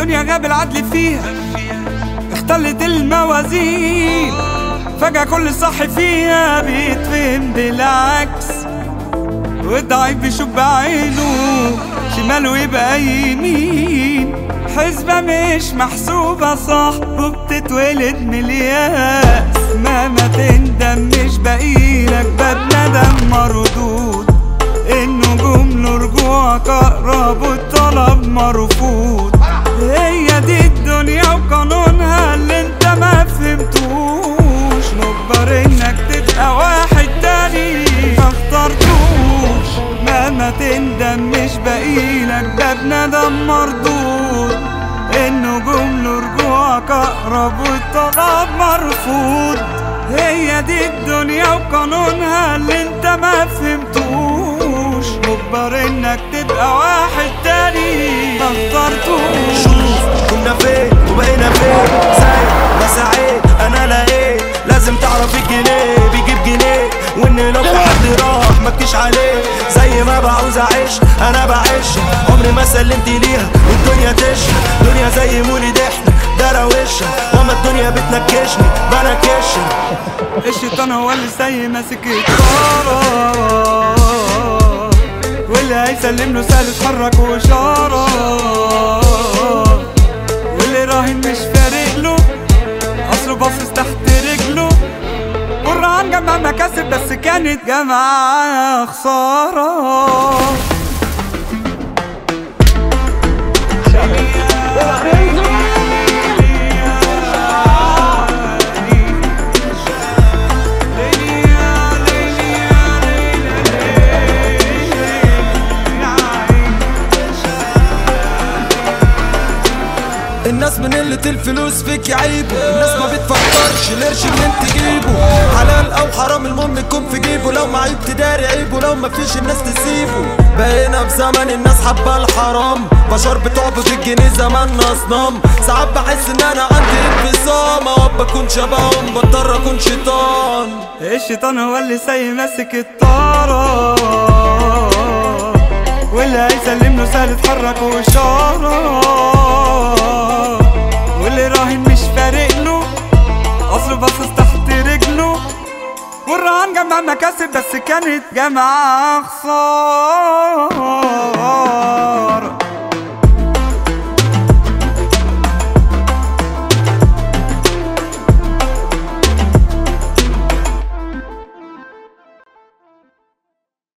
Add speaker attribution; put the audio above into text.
Speaker 1: الدنيا غاب العدل فيها اختلت الموازين فجأة كل صح فيها بيتفهم بالعكس والضعيف بيشوف بعينه شماله يبقى يمين حسبة مش محسوبة صح وبتتولد من الياس مهما تندم مش باقيلك باب ندم مردود النجوم له رجوعك اقرب والطلب مرفوض هي دي الدنيا وقانونها اللي انت ما فهمتوش مجبر انك تبقى واحد تاني ما اخترتوش مهما تندم مش باقيلك باب ندم مردود النجوم له رجوعك اقرب والطلب مرفوض هي دي الدنيا وقانونها اللي انت ما فهمتوش مجبر انك تبقى واحد تاني ما اخترتوش
Speaker 2: شوف كنا فين وبقينا فين زي ما سعيت انا لقيت لازم تعرف الجنيه بيجيب جنيه وان لو في حد راح مكيش عليه زي ما بعوز اعيش انا بعيش عمري ما سلمت ليها والدنيا تشهد دنيا زي مولد احنا ده روشها وما الدنيا بتنكشني بنكشها
Speaker 1: الشيطان هو اللي زي ماسك الطارة واللي هيسلم له سهل اتحرك واشارة واللي راهن مش فارق له اصله باصص تحت رجله والرهان جمع مكاسب بس كانت جمعة خسارة
Speaker 3: الناس من قلة الفلوس فيك يعيبوا الناس ما بتفكرش القرش منين تجيبه حلال او حرام المهم يكون في جيبه لو معيب تداري عيبه لو مفيش الناس تسيبه بقينا في زمن الناس حابة الحرام بشر بتعبد الجنيه زماننا اصنام ساعات بحس ان انا عندي انفصام اوقات بكون شبههم بضطر اكون شيطان
Speaker 1: الشيطان هو اللي ساي ماسك الطارة واللي هيسلم له سهل اتحرك واشارة واللي راهن مش فارق له اصله باصص تحت رجله والرهان جمع مكاسب بس كانت جمعة خسارة